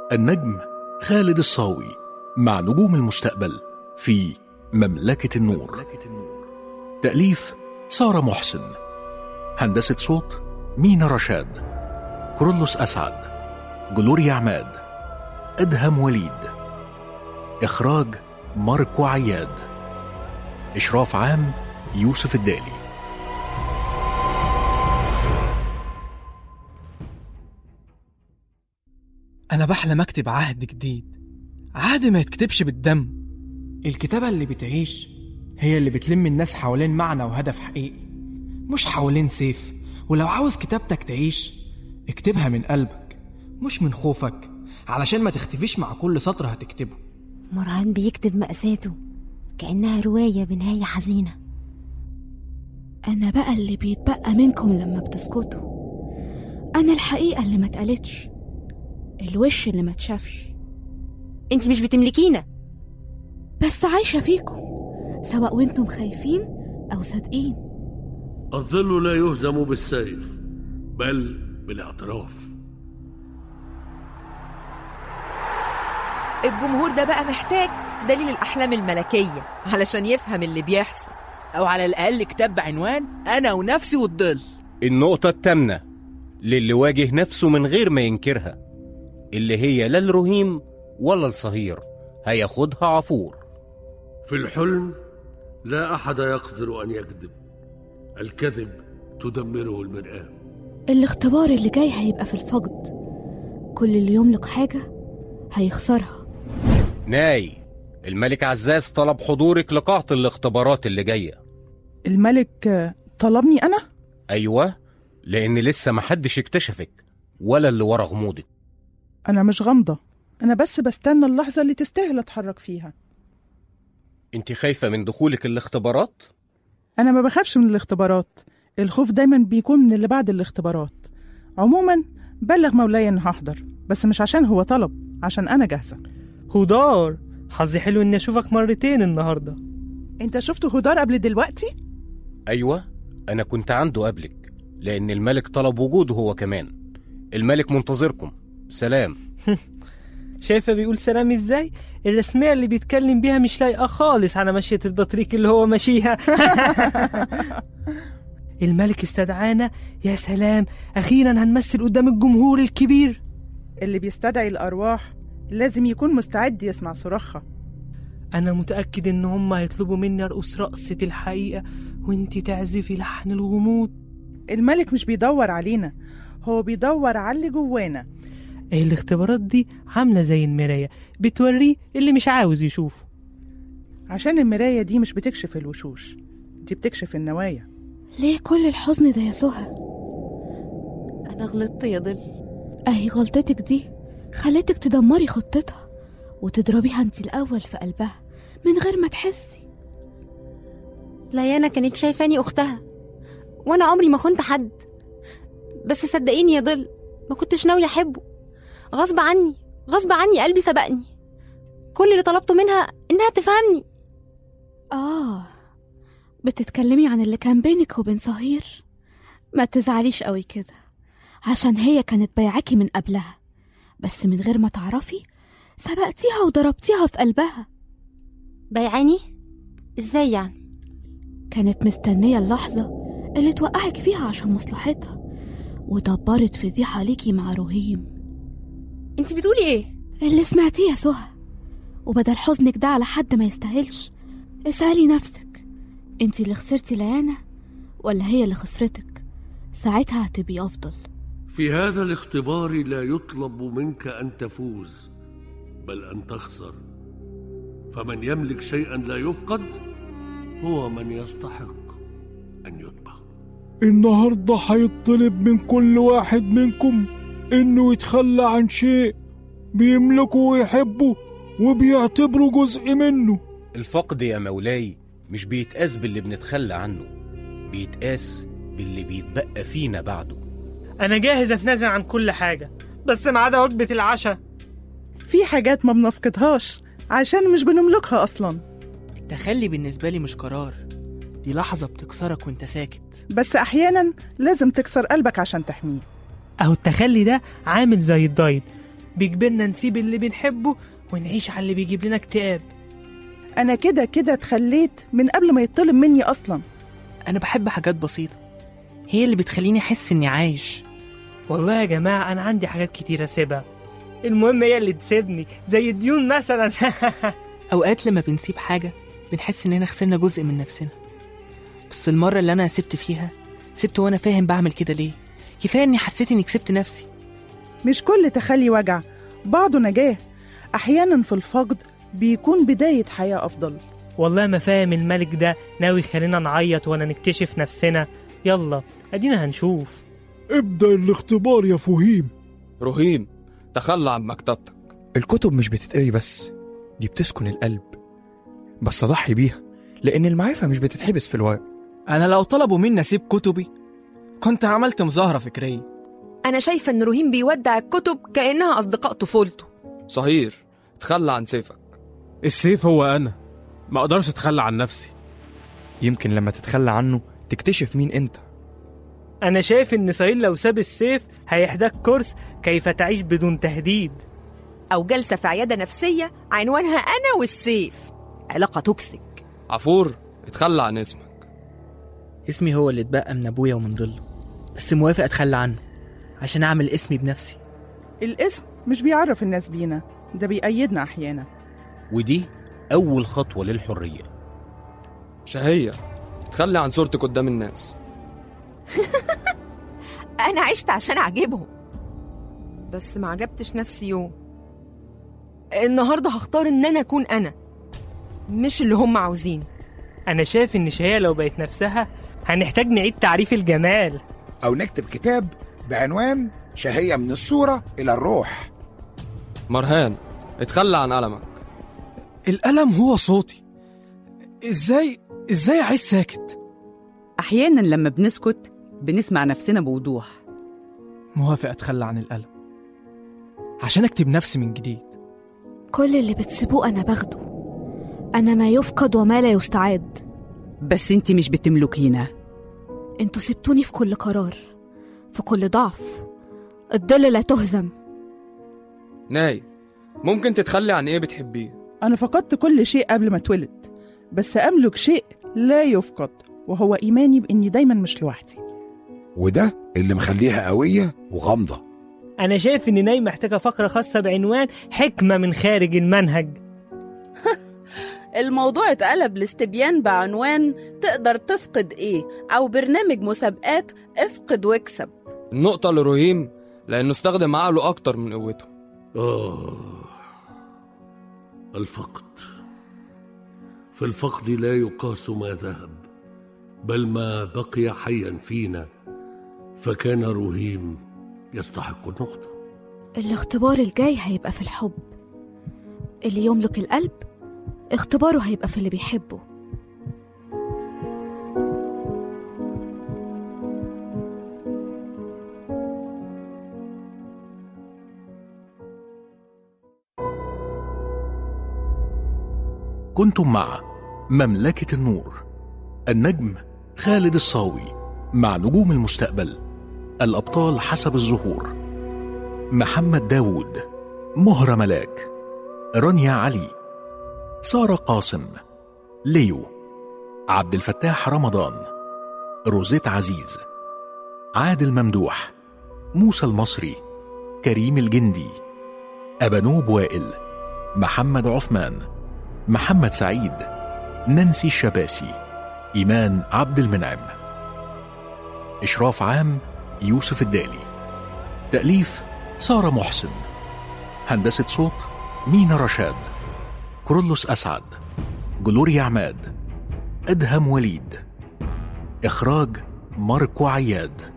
النجم خالد الصاوي مع نجوم المستقبل في مملكة النور تأليف سارة محسن هندسة صوت مينا رشاد كرولوس أسعد جلوريا عماد أدهم وليد إخراج ماركو عياد إشراف عام يوسف الدالي أنا بحلم أكتب عهد جديد عهد ما يتكتبش بالدم الكتابة اللي بتعيش هي اللي بتلم الناس حوالين معنى وهدف حقيقي مش حوالين سيف ولو عاوز كتابتك تعيش اكتبها من قلبك مش من خوفك علشان ما تختفيش مع كل سطر هتكتبه مرهان بيكتب مأساته كأنها رواية بنهاية حزينة أنا بقى اللي بيتبقى منكم لما بتسكتوا أنا الحقيقة اللي ما اتقالتش الوش اللي ما اتشافش انت مش بتملكينا بس عايشة فيكم سواء وانتم خايفين أو صادقين الظل لا يهزم بالسيف بل بالاعتراف الجمهور ده بقى محتاج دليل الأحلام الملكية علشان يفهم اللي بيحصل أو على الأقل كتاب بعنوان أنا ونفسي والظل النقطة التامنة للي واجه نفسه من غير ما ينكرها اللي هي لا الرهيم ولا الصهير هياخدها عفور في الحلم لا أحد يقدر أن يكذب الكذب تدمره المرآة الاختبار اللي جاي هيبقى في الفقد كل اللي يملك حاجة هيخسرها ناي الملك عزاز طلب حضورك لقاعة الاختبارات اللي جاية الملك آه، طلبني أنا؟ أيوة لأن لسه محدش اكتشفك ولا اللي ورا غموضك أنا مش غامضة أنا بس بستنى اللحظة اللي تستاهل أتحرك فيها انت خايفة من دخولك الاختبارات؟ أنا ما بخافش من الاختبارات الخوف دايما بيكون من اللي بعد الاختبارات عموما بلغ مولاي إن هحضر بس مش عشان هو طلب عشان أنا جاهزة هدار حظي حلو اني اشوفك مرتين النهارده أنت شفت هدار قبل دلوقتي؟ أيوة أنا كنت عنده قبلك لأن الملك طلب وجوده هو كمان الملك منتظركم سلام شايفه بيقول سلام ازاي الرسميه اللي بيتكلم بيها مش لايقه خالص على مشيه البطريق اللي هو ماشيها الملك استدعانا يا سلام اخيرا هنمثل قدام الجمهور الكبير اللي بيستدعي الأرواح لازم يكون مستعد يسمع صراخها انا متاكد ان هم هيطلبوا مني ارقص رقصه الحقيقه وانتي تعزفي لحن الغموض الملك مش بيدور علينا هو بيدور على اللي جوانا الاختبارات دي عامله زي المرايه بتوريه اللي مش عاوز يشوفه عشان المراية دي مش بتكشف الوشوش دي بتكشف النوايا ليه كل الحزن ده يا سهى أنا غلطت يا ظل أهي غلطتك دي خلتك تدمري خطتها وتضربيها انت الأول في قلبها من غير ما تحسي ليانا كانت شايفاني أختها وأنا عمري ما خنت حد بس صدقيني يا ظل ما كنتش ناوية أحبه غصب عني غصب عني قلبي سبقني كل اللي طلبته منها إنها تفهمني آه بتتكلمي عن اللي كان بينك وبين صهير ما تزعليش قوي كده عشان هي كانت بايعاكي من قبلها بس من غير ما تعرفي سبقتيها وضربتيها في قلبها بايعاني إزاي يعني كانت مستنية اللحظة اللي توقعك فيها عشان مصلحتها ودبرت فضيحة ليكي مع رهيم انت بتقولي ايه اللي سمعتيه يا سهى وبدل حزنك ده على حد ما يستاهلش اسألي نفسك انت اللي خسرتي ليانا ولا هي اللي خسرتك ساعتها هتبقي أفضل في هذا الاختبار لا يطلب منك أن تفوز بل أن تخسر فمن يملك شيئا لا يفقد هو من يستحق أن يتبع النهاردة هيطلب من كل واحد منكم إنه يتخلى عن شيء بيملكه ويحبه وبيعتبره جزء منه الفقد يا مولاي مش بيتقاس باللي بنتخلى عنه بيتقاس باللي بيتبقى فينا بعده انا جاهز اتنازل عن كل حاجه بس ما عدا وجبه العشاء في حاجات ما بنفقدهاش عشان مش بنملكها أصلا التخلي بالنسبة لي مش قرار دي لحظة بتكسرك وانت ساكت بس أحيانا لازم تكسر قلبك عشان تحميه اهو التخلي ده عامل زي الدايت بيجبرنا نسيب اللي بنحبه ونعيش على اللي بيجيب لنا اكتئاب أنا كده كده اتخليت من قبل ما يطلب مني أصلا أنا بحب حاجات بسيطة هي اللي بتخليني أحس إني عايش والله يا جماعة أنا عندي حاجات كتير أسيبها المهم هي اللي تسيبني زي الديون مثلا أوقات لما بنسيب حاجة بنحس إننا خسرنا جزء من نفسنا بس المرة اللي أنا سبت فيها سبت وأنا فاهم بعمل كده ليه كفاية إني حسيت إني كسبت نفسي مش كل تخلي وجع بعضه نجاة أحيانا في الفقد بيكون بداية حياة أفضل والله ما فاهم الملك ده ناوي يخلينا نعيط ولا نكتشف نفسنا يلا ادينا هنشوف ابدأ الاختبار يا فهيم رهيم تخلى عن مكتبتك الكتب مش بتتقري بس دي بتسكن القلب بس أضحي بيها لأن المعرفة مش بتتحبس في الورق أنا لو طلبوا مني أسيب كتبي كنت عملت مظاهرة فكرية أنا شايفة إن رهيم بيودع الكتب كأنها أصدقاء طفولته صهير تخلى عن سيفك السيف هو أنا ما أقدرش أتخلى عن نفسي يمكن لما تتخلى عنه تكتشف مين أنت أنا شايف إن سهيل لو ساب السيف هيحتاج كورس كيف تعيش بدون تهديد أو جلسة في عيادة نفسية عنوانها أنا والسيف علاقة توكسيك عفور اتخلى عن اسمك اسمي هو اللي اتبقى من أبويا ومن ضله بس موافق أتخلى عنه عشان أعمل اسمي بنفسي الاسم مش بيعرف الناس بينا ده بيأيدنا أحيانا ودي أول خطوة للحرية شهية تخلي عن صورتك قدام الناس أنا عشت عشان أعجبهم بس ما عجبتش نفسي يوم النهاردة هختار إن أنا أكون أنا مش اللي هم عاوزينه أنا شايف إن شهية لو بقت نفسها هنحتاج نعيد تعريف الجمال أو نكتب كتاب بعنوان شهية من الصورة إلى الروح مرهان اتخلى عن قلمك الألم هو صوتي إزاي إزاي عايز ساكت أحيانا لما بنسكت بنسمع نفسنا بوضوح موافق أتخلى عن الألم عشان أكتب نفسي من جديد كل اللي بتسيبوه أنا باخده أنا ما يفقد وما لا يستعاد بس انت مش بتملكينا انتوا سبتوني في كل قرار في كل ضعف الظل لا تهزم ناي ممكن تتخلي عن ايه بتحبيه أنا فقدت كل شيء قبل ما اتولد بس أملك شيء لا يفقد وهو إيماني بإني دايما مش لوحدي وده اللي مخليها قوية وغامضة أنا شايف إن ناي محتاجة فقرة خاصة بعنوان حكمة من خارج المنهج الموضوع اتقلب لاستبيان بعنوان تقدر تفقد ايه او برنامج مسابقات افقد واكسب النقطة لرهيم لأنه استخدم عقله أكتر من قوته آه الفقد في الفقد لا يقاس ما ذهب بل ما بقي حيا فينا فكان رهيم يستحق النقطة الاختبار الجاي هيبقى في الحب اللي يملك القلب اختباره هيبقى في اللي بيحبه كنتم مع مملكة النور النجم خالد الصاوي مع نجوم المستقبل الأبطال حسب الظهور محمد داوود مهرة ملاك رانيا علي سارة قاسم ليو عبد الفتاح رمضان روزيت عزيز عادل ممدوح موسى المصري كريم الجندي أبانوب وائل محمد عثمان محمد سعيد نانسي الشباسي إيمان عبد المنعم إشراف عام يوسف الدالي تأليف سارة محسن هندسة صوت مينا رشاد كرولوس أسعد جلوريا عماد أدهم وليد إخراج ماركو عياد